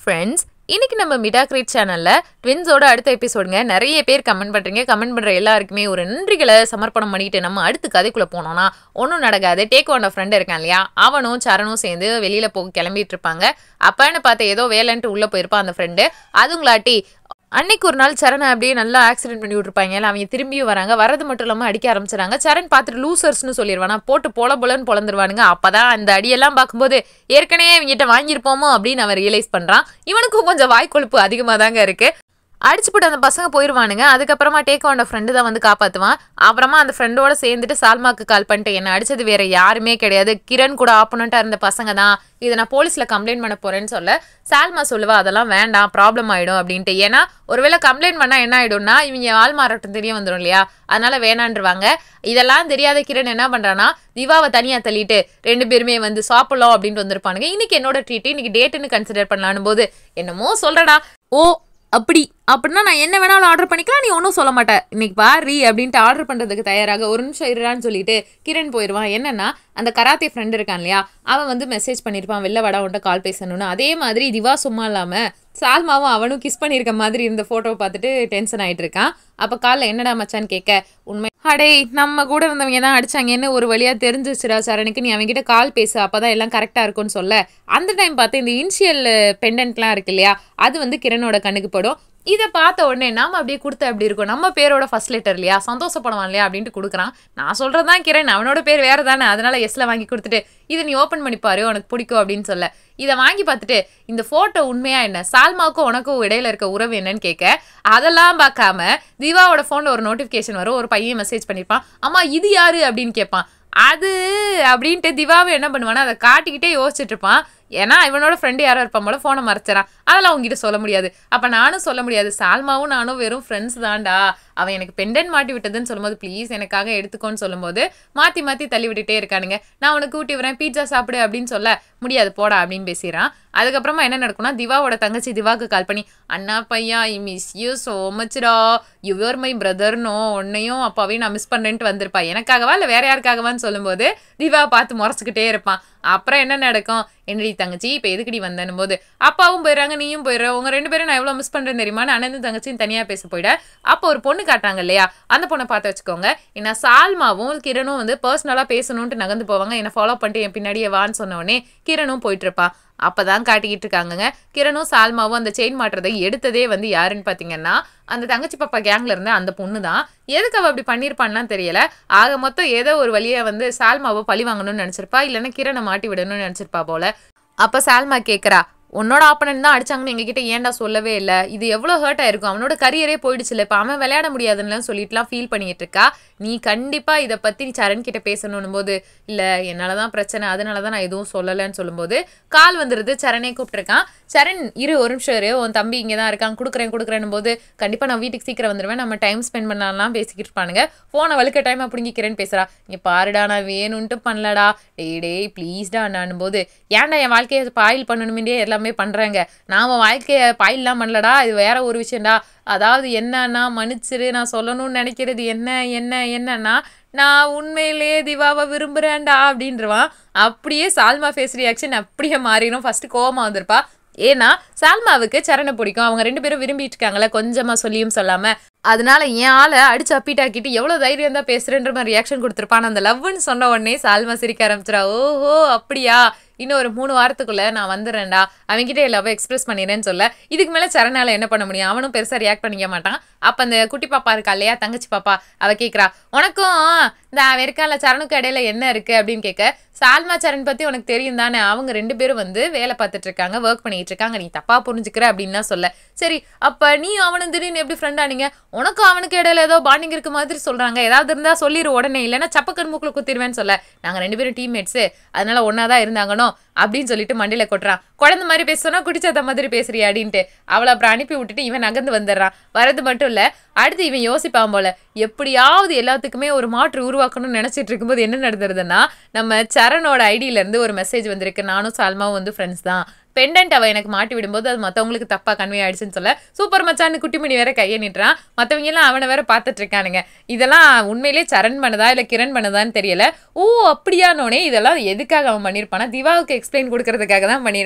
friends இன்னைக்கு நம்ம மிடா great சேனலில் ட்வின்ஸோட அடுத்த எபிசோடுங்க நிறைய பேர் கமெண்ட் பண்ணுறீங்க கமெண்ட் பண்ணுற எல்லாருக்குமே ஒரு நன்றிகளை சமர்ப்பணம் பண்ணிட்டு நம்ம அடுத்த கதைக்குள்ளே போனோம்னா ஒன்றும் நடக்காது டேக் ஒன் ஃப்ரெண்ட் இருக்கான் இல்லையா அவனும் சரணும் சேர்ந்து வெளியில் போக கிளம்பிட்டு இருப்பாங்க அப்பன்னு பார்த்து ஏதோ வேலைன்ட்டு உள்ளே போயிருப்பான் அந்த ஃப்ரெண்டு அதுங்களாட்டி அன்னைக்கு ஒரு நாள் சரணை அப்படியே நல்லா ஆக்சிடென்ட் பண்ணி விட்டுருப்பாங்க இல்லை அவங்க திரும்பியும் வராங்க வரது மட்டும் இல்லாமல் அடிக்க ஆரம்பிச்சிடாங்க சரண் பார்த்துட்டு லூசர்ஸ்னு சொல்லிடுவானா போட்டு பொல பொலன்னு பொழந்துருவானுங்க அப்பதான் அந்த அடியெல்லாம் பார்க்கும்போது ஏற்கனவே இவங்கிட்ட வாங்கியிருப்போமோ அப்படின்னு அவன் ரியலைஸ் பண்ணுறான் இவனுக்கும் கொஞ்சம் வாய்க்கொழுப்பு அதிகமாக தாங்க இருக்கு அடிச்சு போட்டு அந்த பசங்க போயிடுவானுங்க அதுக்கப்புறமா டேக் ஆன் ஃப்ரெண்டு தான் வந்து காப்பாற்றுவான் அப்புறமா அந்த ஃப்ரெண்டோட சேர்ந்துட்டு சால்மாக்கு கால் பண்ணிட்டு என்ன அடிச்சது வேற யாருமே கிடையாது கிரண் கூட ஆப்போனண்ட்டாக இருந்த பசங்க தான் இதை நான் போலீஸில் கம்ப்ளைண்ட் பண்ண போறேன்னு சொல்ல சால்மா சொல்லுவா அதெல்லாம் வேண்டாம் ப்ராப்ளம் ஆயிடும் அப்படின்ட்டு ஏன்னா ஒருவேளை கம்ப்ளைண்ட் பண்ணால் என்ன ஆயிடும்னா இவங்க ஆள் மாறாட்டம் தெரிய வந்துடும் இல்லையா அதனால வேணான்றவாங்க இதெல்லாம் தெரியாத கிரண் என்ன பண்றானா திவாவை தனியா தள்ளிட்டு ரெண்டு பேருமே வந்து சாப்பிடலாம் அப்படின்ட்டு வந்திருப்பானுங்க இன்னைக்கு என்னோட ட்ரீட் இன்னைக்கு டேட்டுன்னு கன்சிடர் பண்ணலான்னு போது என்னமோ சொல்றடா ஓ அப்படி அப்படின்னா நான் என்ன வேணாலும் ஆர்டர் பண்ணிக்கலாம் நீ ஒன்றும் சொல்ல மாட்டேன் இன்னைக்கு பாரி அப்படின்ட்டு ஆர்டர் பண்ணுறதுக்கு தயாராக ஒரு நிமிஷம் இருறான்னு சொல்லிட்டு கிரண் போயிடுவான் என்னன்னா அந்த கராத்தே ஃப்ரெண்ட் இருக்கான் இல்லையா அவன் வந்து மெசேஜ் பண்ணியிருப்பான் வெளில வாடா உன்ட்ட கால் பேசணும்னு அதே மாதிரி திவா சும்மா இல்லாமல் சால்மாவும் அவனும் கிஸ் பண்ணியிருக்க மாதிரி இருந்த ஃபோட்டோவை பார்த்துட்டு டென்ஷன் ஆயிட்டு இருக்கான் அப்போ காலைல என்னடா மச்சான்னு கேட்க உண்மை அடே நம்ம கூட இருந்தவங்க தான் அடிச்சாங்கன்னு ஒரு வழியாக தெரிஞ்சிச்சுடா சரணுக்கு நீ அவங்ககிட்ட கால் பேசு அப்போ தான் எல்லாம் கரெக்டாக இருக்கும்னு சொல்ல அந்த டைம் பார்த்து இந்த இனிஷியல் பெண்டன்ட்லாம் இருக்கு இல்லையா அது வந்து கிரணோட கண்ணுக்கு படும் இதை பார்த்த உடனே நாம அப்படியே கொடுத்த அப்படி இருக்கும் நம்ம பேரோட ஃபர்ஸ்ட் லெட்டர் இல்லையா சந்தோஷப்படுவான் இல்லையா அப்படின்ட்டு கொடுக்குறான் நான் சொல்கிறது தான் கிரண் அவனோட பேர் வேறு தானே அதனால எஸ்ல வாங்கி கொடுத்துட்டு இதை நீ ஓப்பன் பண்ணி பாரு உனக்கு பிடிக்கும் அப்படின்னு சொல்ல இதை வாங்கி பார்த்துட்டு இந்த ஃபோட்டோ உண்மையா என்ன சால்மாவுக்கும் உனக்கும் இடையில இருக்க உறவு என்னன்னு கேட்க அதெல்லாம் பார்க்காம திவாவோட ஃபோனில் ஒரு நோட்டிஃபிகேஷன் வரும் ஒரு பையன் மெசேஜ் பண்ணியிருப்பான் அம்மா இது யாரு அப்படின்னு கேட்பான் அது அப்படின்ட்டு திவாவை என்ன பண்ணுவானா அதை காட்டிக்கிட்டே யோசிச்சுட்டு இருப்பான் ஏன்னா இவனோட ஃப்ரெண்டு யாரோ இருப்பான் போல ஃபோனை மறைச்சிடறான் அதெல்லாம் உங்ககிட்ட சொல்ல முடியாது அப்போ நானும் சொல்ல முடியாது சால்மாவும் நானும் வெறும் ஃப்ரெண்ட்ஸ் தான்டா அவன் எனக்கு பெண்டன் மாட்டி விட்டதுன்னு சொல்லும்போது ப்ளீஸ் எனக்காக எடுத்துக்கோன்னு சொல்லும்போது மாற்றி மாற்றி தள்ளி விட்டுட்டே இருக்கானுங்க நான் உனக்கு கூட்டி வரேன் பீட்சா சாப்பிடு அப்படின்னு சொல்ல முடியாது போடா அப்படின்னு பேசிடுறான் அதுக்கப்புறமா என்ன நடக்கும்னா திவாவோட தங்கச்சி திவாக்கு கால் பண்ணி அண்ணா பையா ஐ மிஸ் யூ ஸோ மச்டா யுவர் மை பிரதர்னோ உன்னையும் அப்பாவையும் நான் மிஸ் பண்ணுறேன்ட்டு வந்திருப்பா எனக்காகவா இல்லை வேற யாருக்காகவான்னு சொல்லும்போது திவா பார்த்து முறைச்சிக்கிட்டே இருப்பான் அப்புறம் என்ன நடக்கும் என்னடி தங்கச்சி இப்போ எதுக்குடி வந்தேன்னு போது அப்பாவும் போயிடுறாங்க நீயும் போயிடுற உங்க ரெண்டு பேரும் நான் எவ்வளோ மிஸ் பண்ணுறேன் தெரியுமா அண்ணன் தங்கச்சியும் தனியாக பேச போயிட அப்போ ஒரு பொண்ணு காட்டுறாங்க இல்லையா அந்த பொண்ணை பார்த்து வச்சுக்கோங்க ஏன்னா சால்மாவும் கிரணும் வந்து பர்சனலாக பேசணுன்ட்டு நகர்ந்து போவாங்க என்னை ஃபாலோ பண்ணிட்டு என் பின்னாடியே வான்னு சொன்ன உடனே கிரணும் போயிட்டு இருப்பான் அப்பதான் காட்டிக்கிட்டு இருக்காங்கங்க கிரணும் சால்மாவும் அந்த செயின் மாட்டுறதை எடுத்ததே வந்து யாருன்னு பார்த்தீங்கன்னா அந்த தங்கச்சி பாப்பா கேங்ல இருந்த அந்த பொண்ணு தான் எதுக்கு அவள் அப்படி பண்ணியிருப்பான்லாம் தெரியல ஆக மொத்தம் ஏதோ ஒரு வழியை வந்து சால்மாவை பழி வாங்கணும்னு நினச்சிருப்பா இல்லைன்னா கிரணை மாட்டி விடணும்னு நினச்சிருப்பா போல அப்போ சால்மா கேட்குறா உன்னோட ஆப்பனன் தான் அடிச்சாங்கன்னு எங்ககிட்ட ஏன்டா சொல்லவே இல்லை இது எவ்வளோ ஹர்ட் ஆயிருக்கும் அவனோட கரியரே போயிடுச்சுல இப்போ அவன் விளையாட முடியாதுன்னு சொல்லிட்டுலாம் ஃபீல் பண்ணிட்டு இருக்கா நீ கண்டிப்பாக இதை பற்றி நீ சரண் கிட்ட பேசணும் போது இல்லை என்னால் தான் பிரச்சனை அதனால தான் நான் எதுவும் சொல்லலைன்னு சொல்லும்போது கால் வந்துடுது சரணே கூப்பிட்டுருக்கான் சரண் இரு ஒரு நிமிஷம் இரு உன் தம்பி இங்கே தான் இருக்கான் கொடுக்குறேன் கொடுக்குறேன்னு போது கண்டிப்பாக நான் வீட்டுக்கு சீக்கிரம் வந்துடுவேன் நம்ம டைம் ஸ்பெண்ட் பண்ணலாம் பேசிக்கிட்டு இருப்பானுங்க ஃபோனை வழுக்க டைம் பிடிங்கிக்கிறேன்னு பேசுகிறா இங்கே பாருடா நான் வேணும்ன்ட்டு பண்ணலடா டேய் டேய் ப்ளீஸ்டா நான் போது ஏன்டா என் வாழ்க்கையை பாயில் பண்ணணுமே எல்லாமே பண்ணுறாங்க நான் வாழ்க்கையை பாயில்லாம் பண்ணலடா இது வேற ஒரு விஷயம்டா அதாவது என்னன்னா மன்னிச்சிரு நான் சொல்லணும்னு நினைக்கிறது என்ன என்ன என்னன்னா நான் உண்மையிலேயே திவாவை விரும்புகிறேன்டா அப்படின்றவான் அப்படியே சால்மா ஃபேஸ் ரியாக்ஷன் அப்படியே மாறிடும் ஃபர்ஸ்ட் கோவமா வந்திருப்பா ஏன்னா சால்மாவுக்கு சரணை பிடிக்கும் அவங்க ரெண்டு பேரும் விரும்பிட்டு இருக்காங்களே கொஞ்சமா சொல்லியும் சொல்லாம அதனால என் ஆளை அடிச்சு அப்பிட்டாக்கிட்டு எவ்வளோ தைரியம் தான் பேசுறேன்ற மாதிரி ரியாக்ஷன் கொடுத்துருப்பான் அந்த லவ்னு சொன்ன உடனே சால்மா சிரிக்க ஆரம்பிச்சிடா ஓஹோ அப்படியா இன்னும் ஒரு மூணு வாரத்துக்குள்ள நான் வந்துடுறேன்டா அவன்கிட்ட லவ் எக்ஸ்பிரஸ் பண்ணிடுறேன்னு சொல்ல இதுக்கு மேலே சரணால என்ன பண்ண முடியும் அவனும் பெருசாக ரியாக்ட் பண்ணிக்க மாட்டான் அப்போ அந்த குட்டி பாப்பா இருக்கா இல்லையா தங்கச்சி பாப்பா அவ கேட்குறா உனக்கும் இந்த அவன் இருக்கான்ல சரணுக்கு இடையில என்ன இருக்கு அப்படின்னு கேட்க சால்மா சரண் பத்தி உனக்கு தெரியும் தானே அவங்க ரெண்டு பேரும் வந்து வேலை பார்த்துட்டு இருக்காங்க ஒர்க் பண்ணிட்டு இருக்காங்க நீ தப்பா புரிஞ்சுக்கிற அப்படின்லாம் சொல்ல சரி அப்ப நீ அவனும் திடீர்னு எப்படி ஃப்ரெண்ட் ஆனீங்க உனக்கும் அவனுக்கு இடையில ஏதோ பாண்டிங் இருக்க மாதிரி சொல்றாங்க ஏதாவது இருந்தா சொல்லிடு உடனே இல்லைன்னா சப்பக்கன் மூக்கில் குத்திடுவேன்னு சொல்ல நாங்க ரெண்டு பேரும் டீம்மேட்ஸு அதனால ஒன்னா தான் இருந்தாங்கனோ அப்படின்னு சொல்லிட்டு மண்டியில கொட்டுறான் குழந்தை மாதிரி பேசுனா குடிச்சத மாதிரி பேசுறியா அப்படின்ட்டு அவளை அப்புறம் அனுப்பி விட்டுட்டு இவன் நகர்ந்து வந்துடுறான் வரது மட்டும் இல்ல அடுத்து இவன் யோசிப்பான் போல எப்படியாவது எல்லாத்துக்குமே ஒரு மாற்று உருவாக்கணும்னு நினைச்சிட்டு இருக்கும்போது என்ன நடந்துருதுன்னா நம்ம சரணோட ஐடியில இருந்து ஒரு மெசேஜ் வந்திருக்கு நானும் சால்மாவும் வந்து ஃப்ரெண்ட்ஸ் தான் பெண்டன்ட் அவ எனக்கு மாட்டி விடும்போது அது மற்றவங்களுக்கு தப்பா கன்வே ஆயிடுச்சுன்னு சொல்ல சூப்பர் மச்சான்னு குட்டிமணி வேற கையை நிட்டுறான் மற்றவங்க எல்லாம் அவனை வேற பார்த்துட்டு இருக்கானுங்க இதெல்லாம் உண்மையிலேயே சரண் பண்ணதா இல்லை கிரண் பண்ணதான்னு தெரியல ஓ அப்படியானோனே இதெல்லாம் எதுக்காக அவன் பண்ணியிருப்பானா திவாவுக்கு எக்ஸ்பிளைன் கொடுக்கறதுக்காக தான் பண்ணியிருப்பான்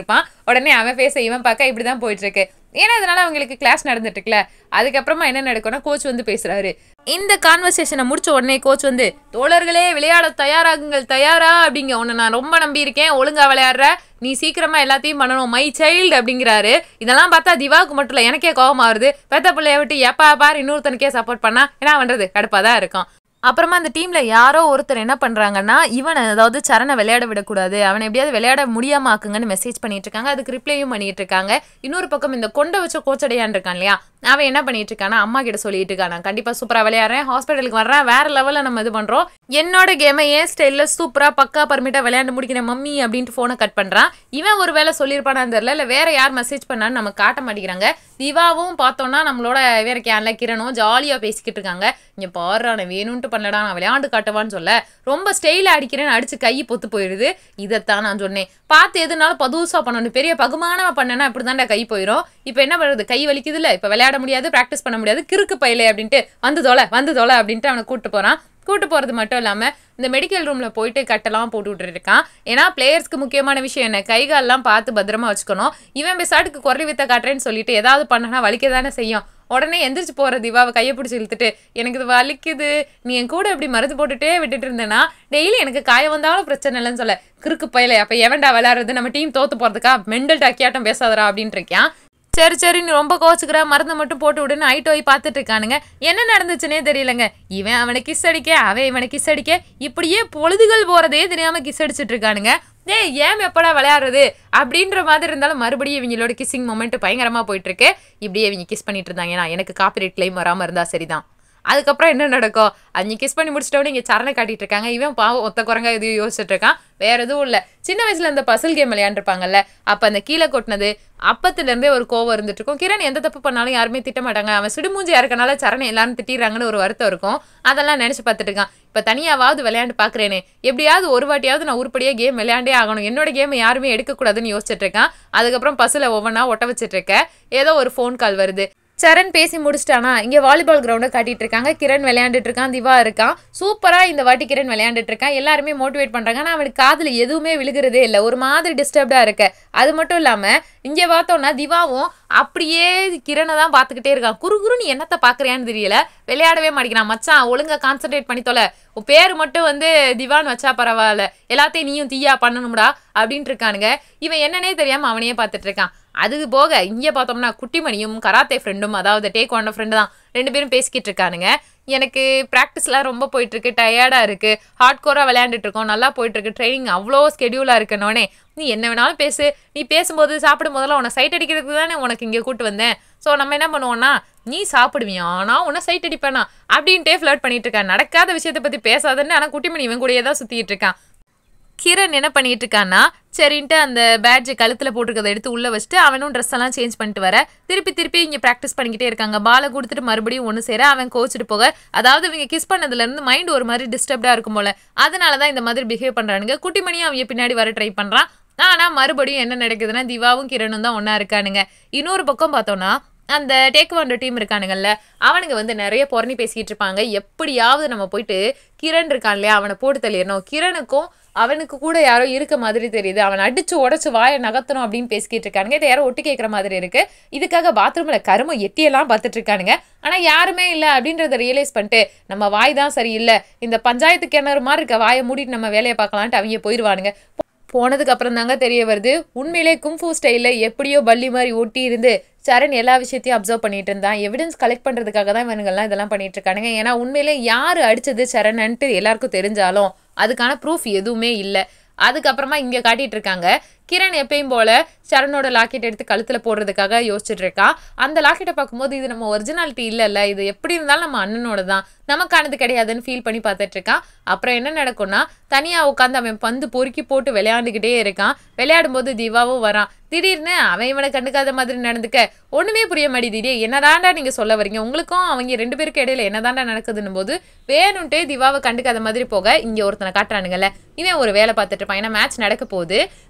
உடனே அவன் பேச இவன் பார்க்க இப்படி தான் போயிட்டு இருக்கு ஏன்னா இதனால அவங்களுக்கு கிளாஸ் நடந்துட்டு இருக்குல்ல அதுக்கப்புறமா என்ன நடக்கும்னா கோச் வந்து பேசுறாரு இந்த கான்வர்சேஷனை முடிச்ச உடனே கோச் வந்து தோழர்களே விளையாட தயாராகுங்கள் தயாரா அப்படிங்க உன்னை நான் ரொம்ப நம்பி இருக்கேன் ஒழுங்கா விளையாடுற நீ சீக்கிரமா எல்லாத்தையும் பண்ணணும் மை சைல்டு அப்படிங்கிறாரு இதெல்லாம் பார்த்தா திவாவுக்கு மட்டும் இல்லை எனக்கே கோபம் வருது பெத்த பிள்ளைய விட்டு எப்பா பார் இன்னொருத்தனுக்கே சப்போர்ட் பண்ணா என்ன பண்றது கடுப்பா தான் இருக்கும் அப்புறமா அந்த டீம்ல யாரோ ஒருத்தர் என்ன பண்றாங்கன்னா இவனை அதாவது சரணை விளையாட விடக்கூடாது அவனை எப்படியாவது விளையாட முடியாம ஆக்குங்கன்னு மெசேஜ் பண்ணிட்டு இருக்காங்க அதுக்கு ரிப்ளையும் பண்ணிட்டு இருக்காங்க இன்னொரு பக்கம் இந்த கொண்டை வச்ச கோச்சடையான் இருக்கான் இல்லையா அவன் என்ன பண்ணிட்டு இருக்கானா அம்மா கிட்ட சொல்லிட்டு இருக்கான் நான் கண்டிப்பா சூப்பரா விளையாடுறேன் ஹாஸ்பிட்டலுக்கு வர்றேன் வேற லெவல்ல நம்ம இது பண்றோம் என்னோட கேமை ஏன் ஸ்டைல்ல சூப்பரா பக்கா பர்மிட்டா விளையாண்டு முடிக்கிறேன் மம்மி அப்படின்ட்டு போனை கட் பண்றான் இவன் ஒரு வேலை சொல்லியிருப்பானான்னு தெரியல இல்ல வேற யார் மெசேஜ் பண்ணான்னு நம்ம காட்ட மாட்டேங்கிறாங்க திவாவும் பார்த்தோம்னா நம்மளோட வேற கேன்ல கிரணும் ஜாலியா பேசிக்கிட்டு இருக்காங்க இங்க பாரு நான் வேணும்ட்டு பண்ணலடா நான் விளையாண்டு காட்டவான்னு சொல்ல ரொம்ப ஸ்டைல அடிக்கிறேன்னு அடிச்சு கை பொத்து போயிடுது இதைத்தான் நான் சொன்னேன் பார்த்து எதுனாலும் பதுசா பண்ணணும் பெரிய பகுமானமா பண்ணனா இப்படிதான்டா கை போயிடும் இப்போ என்ன பண்றது கை வலிக்குது இல்ல இப்போ விளையாட முடியாது ப்ராக்டிஸ் பண்ண முடியாது கிறுக்கு பையலே அப்படின்ட்டு வந்து தொலை வந்து தொலை அப்படின்ட்டு அவனை கூட்டு போறான் கூட்டு போறது மட்டும் இல்லாம இந்த மெடிக்கல் ரூம்ல போயிட்டு கட்டெல்லாம் போட்டு விட்டுட்டு இருக்கான் ஏன்னா பிளேயர்ஸ்க்கு முக்கியமான விஷயம் என்ன கை கால்லாம் பார்த்து பத்திரமா வச்சுக்கணும் இவன் பெசாட்டுக்கு குரலி வித்த காட்டுறேன்னு சொல்லிட்டு ஏதாவது பண்ணனா வலிக்க தானே செய்யும் உடனே எந்திரிச்சு போற திவாவை கையை பிடிச்சி இழுத்துட்டு எனக்கு இது வலிக்குது நீ என் கூட இப்படி மருந்து போட்டுட்டே விட்டுட்டு இருந்தேன்னா டெய்லி எனக்கு காயம் வந்தாலும் பிரச்சனை இல்லைன்னு சொல்ல கிறுக்கு பையல அப்ப எவன்டா விளையாடுறது நம்ம டீம் தோத்து போறதுக்கா மெண்டல் டாக்கியாட்டம் பேசாதடா அப்படின்ட்டு இருக்கான் சரி சரி நீ ரொம்ப கோச்சுக்கிற மருந்தை மட்டும் போட்டு விடுன்னு ஐட்டு போய் பார்த்துட்டு இருக்கானுங்க என்ன நடந்துச்சுன்னே தெரியலங்க இவன் அவனை கிஸ் அடிக்க அவன் இவனை கிஸ் அடிக்க இப்படியே பொழுதுகள் போறதே தெரியாம கிஸ் அடிச்சிட்டு இருக்கானுங்க டேய் ஏன் எப்படா விளையாடுறது அப்படின்ற மாதிரி இருந்தாலும் மறுபடியும் இவங்களோட கிஸ்ஸிங் மொமெண்ட் பயங்கரமா போயிட்டு இருக்கு இப்படியே இவங்க கிஸ் பண்ணிட்டு இருந்தாங்கன்னா எனக்கு காப்பிரைட் கிளைம் வராம இருந்தா சரிதான் அதுக்கப்புறம் என்ன நடக்கும் அஞ்சு கிஸ் பண்ணி முடிச்சிட்டோன்னு இங்கே சரணை காட்டிட்டு இருக்காங்க இவன் பாவம் ஒத்த குரங்கா எதையும் யோசிச்சுட்டு இருக்கான் வேற எதுவும் இல்லை சின்ன வயசுல அந்த பசில் கேம் விளையாண்டுருப்பாங்கல்ல அப்போ அந்த கீழே கொட்டினது அப்பத்துல இருந்தே ஒரு கோவம் இருந்துட்டு இருக்கும் கிரண் எந்த தப்பு பண்ணாலும் யாருமே திட்ட மாட்டாங்க அவன் சிடுமூஞ்சியா இருக்கனால சரணை எல்லாரும் திட்டிடுறாங்கன்னு ஒரு வருத்தம் இருக்கும் அதெல்லாம் நினைச்சு பார்த்துட்டு இருக்கான் இப்போ தனியாவது விளையாண்டு பார்க்குறேனே எப்படியாவது ஒரு வாட்டியாவது நான் உருப்படியா கேம் விளையாண்டே ஆகணும் என்னோட கேம் யாருமே எடுக்கக்கூடாதுன்னு யோசிச்சுட்டு இருக்கான் அதுக்கப்புறம் பஸ்ஸில் ஒவ்வொன்றா ஒட்ட வச்சுட்டு இருக்க ஏதோ ஒரு ஃபோன் கால் வருது சரண் பேசி முடிச்சிட்டானா இங்கே வாலிபால் கிரவுண்டை காட்டிட்டு இருக்காங்க கிரண் விளையாண்டுட்டு இருக்கான் திவா இருக்கான் சூப்பராக இந்த வாட்டி கிரண் விளையாண்டுட்டு இருக்கான் எல்லாருமே மோட்டிவேட் பண்ணுறாங்க ஆனால் அவனுக்கு காதில் எதுவுமே விழுகிறதே இல்லை ஒரு மாதிரி டிஸ்டர்ப்டாக இருக்க அது மட்டும் இல்லாமல் இங்கே பார்த்தோம்னா திவாவும் அப்படியே கிரணை தான் பார்த்துக்கிட்டே இருக்கான் குறு குறு நீ என்னத்தை பார்க்குறியான்னு தெரியல விளையாடவே மாட்டேங்கிறான் மச்சான் ஒழுங்கா கான்சென்ட்ரேட் பண்ணி தொலை உன் பேர் மட்டும் வந்து திவான் வச்சா பரவாயில்ல எல்லாத்தையும் நீயும் தீயா பண்ணணும்டா அப்படின்ட்டு இருக்கானுங்க இவன் என்னன்னே தெரியாமல் அவனையே பார்த்துட்டு இருக்கான் அது போக இங்கே பார்த்தோம்னா குட்டிமணியும் கராத்தே ஃப்ரெண்டும் அதாவது டேக் ஒன் ஃப்ரெண்டு தான் ரெண்டு பேரும் பேசிக்கிட்டு இருக்கானுங்க எனக்கு ப்ராக்டிஸ்லாம் ரொம்ப போயிட்டுருக்கு டயர்டாக இருக்குது ஹார்ட் கோராக விளையாண்டுட்டு இருக்கோம் நல்லா போயிட்டுருக்கு ட்ரைனிங் அவ்வளோ ஸ்கெடியூலாக இருக்கனோடனே நீ என்ன வேணாலும் பேசு நீ பேசும்போது சாப்பிடும் போதெல்லாம் உன்னை சைட் அடிக்கிறதுக்கு தானே உனக்கு இங்கே கூட்டு வந்தேன் ஸோ நம்ம என்ன பண்ணுவோம்னா நீ சாப்பிடுவியா ஆனால் உன்னை சைட் அடிப்பேனா அப்படின்ட்டே ஃப்ளர்ட் பண்ணிட்டு இருக்கான் நடக்காத விஷயத்தை பற்றி பேசாதன்னு ஆனால் குட்டிமணி இவன் கூடயே தான் சுற்றிட்டு இருக்கான் கிரண் என்ன பண்ணிட்டு இருக்கான்னா சரின்ட்டு அந்த பேட்ஜை கழுத்தில் போட்டிருக்கதை எடுத்து உள்ளே வச்சுட்டு அவனும் ட்ரெஸ் எல்லாம் சேஞ்ச் பண்ணிட்டு வர திருப்பி திருப்பி இங்கே ப்ராக்டிஸ் பண்ணிக்கிட்டே இருக்காங்க பாலை கொடுத்துட்டு மறுபடியும் ஒன்று சேர அவன் கோச்சிட்டு போக அதாவது இவங்க கிஸ் பண்ணதுலேருந்து மைண்ட் ஒரு மாதிரி டிஸ்டர்ப்டாக இருக்கும் போல அதனால தான் இந்த மாதிரி பிஹேவ் பண்ணுறானுங்க குட்டிமணியும் அவங்க பின்னாடி வர ட்ரை பண்ணுறான் ஆனால் மறுபடியும் என்ன நடக்குதுன்னா திவாவும் கிரணும் தான் ஒன்றா இருக்கானுங்க இன்னொரு பக்கம் பார்த்தோன்னா அந்த டேக்வாண்டோ டீம் இருக்கானுங்கல்ல அவனுங்க வந்து நிறைய புறணி பேசிக்கிட்டு இருப்பாங்க எப்படியாவது நம்ம போயிட்டு கிரண் இருக்கான் இல்லையா அவனை போட்டு தள்ளிடணும் கிரணுக்கும் அவனுக்கு கூட யாரோ இருக்க மாதிரி தெரியுது அவன் அடிச்சு உடச்சு வாயை நகர்த்தணும் அப்படின்னு பேசிக்கிட்டு இருக்கானுங்க இதை யாரோ ஒட்டு கேட்குற மாதிரி இருக்கு இதுக்காக பாத்ரூம்ல கரும எட்டியெல்லாம் பார்த்துட்டு இருக்கானுங்க ஆனா யாருமே இல்லை அப்படின்றத ரியலைஸ் பண்ணிட்டு நம்ம வாய் தான் சரியில்லை இந்த பஞ்சாயத்து கிணறு மாதிரி இருக்க வாயை மூடிட்டு நம்ம வேலையை பார்க்கலான்ட்டு அவங்க போயிடுவானுங்க போனதுக்கு அப்புறம் தாங்க தெரிய வருது உண்மையிலே கும்ஃபு ஸ்டைலில் எப்படியோ பள்ளி மாதிரி ஒட்டி இருந்து சரண் எல்லா விஷயத்தையும் அப்சர்வ் பண்ணிட்டு இருந்தான் எவிடன்ஸ் கலெக்ட் பண்ணுறதுக்காக தான் இவனுங்கெல்லாம் இதெல்லாம் பண்ணிட்டு இருக்கானுங்க ஏன்னா உண்மையிலே யார் அடிச்சது சரண்ன்ட்டு எல்லாருக்கும் தெரிஞ்சாலும் அதுக்கான ப்ரூஃப் எதுவுமே இல்லை அதுக்கப்புறமா இங்கே காட்டிட்டு இருக்காங்க கிரண் எப்பயும் போல சரணோட லாக்கெட் எடுத்து கழுத்தில் போடுறதுக்காக யோசிச்சுட்டு இருக்கான் அந்த லாக்கெட்டை பார்க்கும்போது இது நம்ம ஒரிஜினாலிட்டி இல்லைல்ல இது எப்படி இருந்தாலும் நம்ம அண்ணனோட தான் நமக்கானது கிடையாதுன்னு ஃபீல் பண்ணி பார்த்துட்டு இருக்கான் அப்புறம் என்ன நடக்கும்னா தனியாக உட்காந்து அவன் பந்து பொறுக்கி போட்டு விளையாண்டுக்கிட்டே இருக்கான் விளையாடும் போது திவாவும் வரான் திடீர்னு அவன் இவனை கண்டுக்காத மாதிரி நடந்துக்க ஒண்ணுமே புரிய மாட்டேங்குது என்னதாண்டா நீங்க சொல்ல வரீங்க உங்களுக்கும் அவங்க ரெண்டு பேருக்கு இடையில என்னதாண்டா நடக்குதுன்னும் போது வேணும்ட்டே திவாவை கண்டுக்காத மாதிரி போக இங்க ஒருத்தனை காட்டுறானுங்கல்ல இவன் ஒரு வேலை பார்த்துட்டு இருப்பான் ஏன்னா மேட்ச் நடக்க போகுது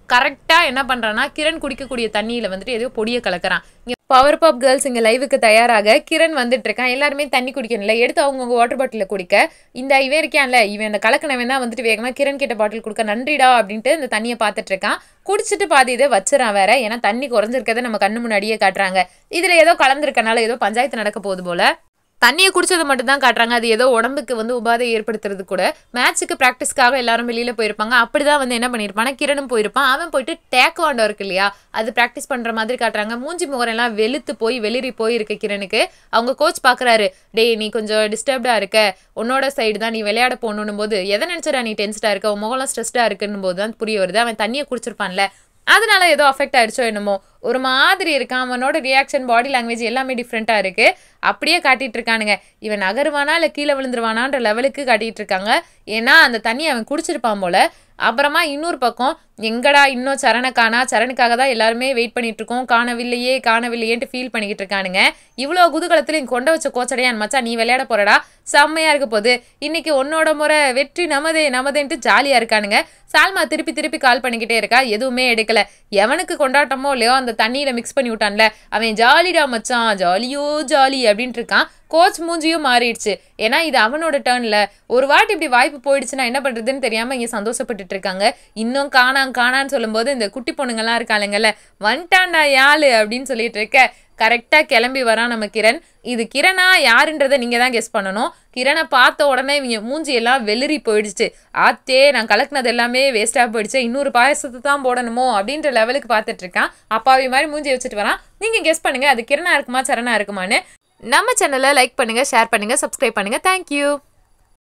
கரெக்டாக என்ன பண்ணுறான்னா கிரண் குடிக்கக்கூடிய தண்ணியில் வந்துட்டு ஏதோ பொடியை கலக்கிறான் இங்கே பவர் பாப் கேர்ள்ஸ் இங்கே லைவுக்கு தயாராக கிரண் வந்துட்டு இருக்கான் எல்லாருமே தண்ணி குடிக்கணும்ல எடுத்து அவங்கவுங்க வாட்டர் பாட்டிலில் குடிக்க இந்த இவன் இருக்கான்ல இவன் இந்த கலக்கினவன் தான் வந்துட்டு வேகமாக கிரண் கிட்ட பாட்டில் கொடுக்க நன்றிடா அப்படின்ட்டு இந்த தண்ணியை பார்த்துட்டு இருக்கான் குடிச்சிட்டு பாதி இதை வச்சிடறான் வேற ஏன்னா தண்ணி குறைஞ்சிருக்கதை நம்ம கண்ணு முன்னாடியே காட்டுறாங்க இதில் ஏதோ கலந்துருக்கனால ஏதோ பஞ்சாயத்து நடக்க போகுது போல தண்ணியை குடிச்சதை மட்டும் தான் காட்டுறாங்க அது ஏதோ உடம்புக்கு வந்து உபாதை ஏற்படுத்துறது கூட மேட்ச்சுக்கு ப்ராக்டிஸ்க்காக எல்லாரும் வெளியில போயிருப்பாங்க அப்படிதான் வந்து என்ன பண்ணியிருப்பானா கிரணும் போயிருப்பான் அவன் போயிட்டு டேக்வாண்டோ இருக்கு இல்லையா அது ப்ராக்டிஸ் பண்ற மாதிரி காட்டுறாங்க மூஞ்சி முகரெல்லாம் வெளுத்து போய் வெளிரி போயிருக்கு கிரணுக்கு அவங்க கோச் பாக்குறாரு டேய் நீ கொஞ்சம் டிஸ்டர்ப்டா இருக்க உன்னோட சைடு தான் நீ விளையாட போகணும் போது எதை நினைச்சடா நீ டென்ஸ்டா இருக்க உன் முகம்லாம் ஸ்ட்ரெஸ்டா இருக்குன்னு போது தான் புரிய வருது அவன் தண்ணியை குடிச்சிருப்பான்ல அதனால ஏதோ அஃபெக்ட் ஆயிடுச்சோ என்னமோ ஒரு மாதிரி இருக்கான் அவனோட ரியாக்ஷன் பாடி லாங்குவேஜ் எல்லாமே டிஃப்ரெண்ட்டாக இருக்குது அப்படியே காட்டிட்டு இருக்கானுங்க இவன் நகருவானா இல்லை கீழே விழுந்துருவானான்ற லெவலுக்கு காட்டிட்டு இருக்காங்க ஏன்னா அந்த தண்ணியை அவன் குடிச்சிருப்பான் போல அப்புறமா இன்னொரு பக்கம் எங்கடா இன்னும் சரணை காணா சரணுக்காக தான் எல்லாருமே வெயிட் பண்ணிட்டு இருக்கோம் காணவில்லையே காணவில்லையேன்ட்டு ஃபீல் பண்ணிக்கிட்டு இருக்கானுங்க இவ்வளோ குதூகலத்தில் இங்க கொண்ட வச்ச கோச்சடையான் மச்சான் நீ விளையாட போறடா செம்மையா இருக்க போகுது இன்னைக்கு உன்னோட முறை வெற்றி நமதே நமதேன்ட்டு ஜாலியா இருக்கானுங்க சால்மா திருப்பி திருப்பி கால் பண்ணிக்கிட்டே இருக்கா எதுவுமே எடுக்கல எவனுக்கு கொண்டாட்டமோ இல்லையோ அந்த தண்ணியில மிக்ஸ் பண்ணி விட்டான்ல அவன் ஜாலிடா மச்சான் ஜாலியோ ஜாலி அப்படின்ட்டு இருக்கான் கோச் மூஞ்சியும் மாறிடுச்சு ஏன்னா இது அவனோட டேர்ன்ல ஒரு வாட்டி இப்படி வாய்ப்பு போயிடுச்சுன்னா என்ன பண்றதுன்னு தெரியாம இங்க சந்தோஷப்பட்டுட்டு இருக்காங்க இன்னும் காணாம் காணான்னு சொல்லும்போது இந்த குட்டி பொண்ணுங்கெல்லாம் இருக்காளுங்கல்ல வந்துட்டான்டா யாழு அப்படின்னு சொல்லிட்டு இருக்க கரெக்டாக கிளம்பி வரான் நம்ம கிரண் இது கிரணா யாருன்றதை நீங்கள் தான் கெஸ் பண்ணணும் கிரணை பார்த்த உடனே இவங்க மூஞ்சி எல்லாம் வெளிரி போயிடுச்சு ஆத்தே நான் கலக்குனது எல்லாமே வேஸ்ட்டாக போயிடுச்சு இன்னொரு பாயசத்தை தான் போடணுமோ அப்படின்ற லெவலுக்கு பார்த்துட்டு இருக்கான் அப்பாவி மாதிரி மூஞ்சி வச்சுட்டு வரான் நீங்கள் கெஸ் பண்ணுங்க அது கிரணா இருக்குமா சரணா இருக்குமான்னு நம்ம சேனலை லைக் பண்ணுங்க ஷேர் பண்ணுங்க சப்ஸ்கிரைப் பண்ணுங்க தேங்க்யூ